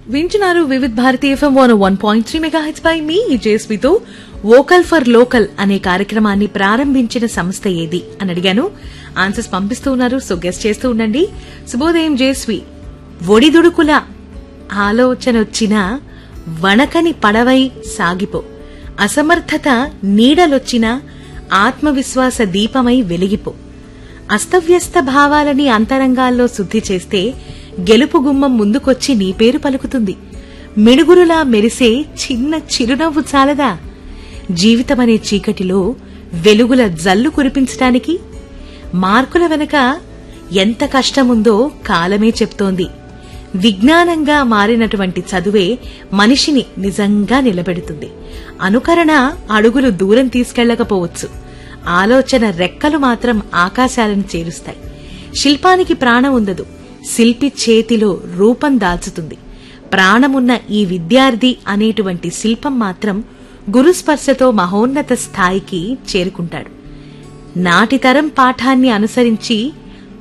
వింటున్నారు Vividh Bharati FM one one point three megahertz పై మీ జేస్వితో వోకల్ ఫర్ లోకల్ అనే కార్యక్రమాన్ని ప్రారంభించిన సంస్థ ఏది అని అడిగాను ఆన్సర్స్ పంపిస్తూ ఉన్నారు సో గెస్ట్ చేస్తూ ఉండండి శుభోదయం జేస్వి ఒడిదుడుకుల ఆలోచనొచ్చినా వణకని పడవై సాగిపో అసమర్థత నీడలొచ్చినా ఆత్మవిశ్వాస దీపమై వెలిగిపో అస్తవ్యస్త భావాలని అంతరంగాల్లో శుద్ధి చేస్తే గెలుపు గుమ్మం ముందుకొచ్చి నీ పేరు పలుకుతుంది మిడుగురులా మెరిసే చిన్న చిరునవ్వు చాలదా జీవితమనే చీకటిలో వెలుగుల జల్లు కురిపించటానికి మార్కుల వెనక ఎంత కష్టముందో కాలమే చెప్తోంది విజ్ఞానంగా మారినటువంటి చదువే మనిషిని నిజంగా నిలబెడుతుంది అనుకరణ అడుగులు దూరం తీసుకెళ్లకపోవచ్చు ఆలోచన రెక్కలు మాత్రం ఆకాశాలను చేరుస్తాయి శిల్పానికి ప్రాణం ఉండదు శిల్పి చేతిలో రూపం దాల్చుతుంది ప్రాణమున్న ఈ విద్యార్థి అనేటువంటి శిల్పం మాత్రం గురుస్పర్శతో మహోన్నత స్థాయికి చేరుకుంటాడు నాటి తరం పాఠాన్ని అనుసరించి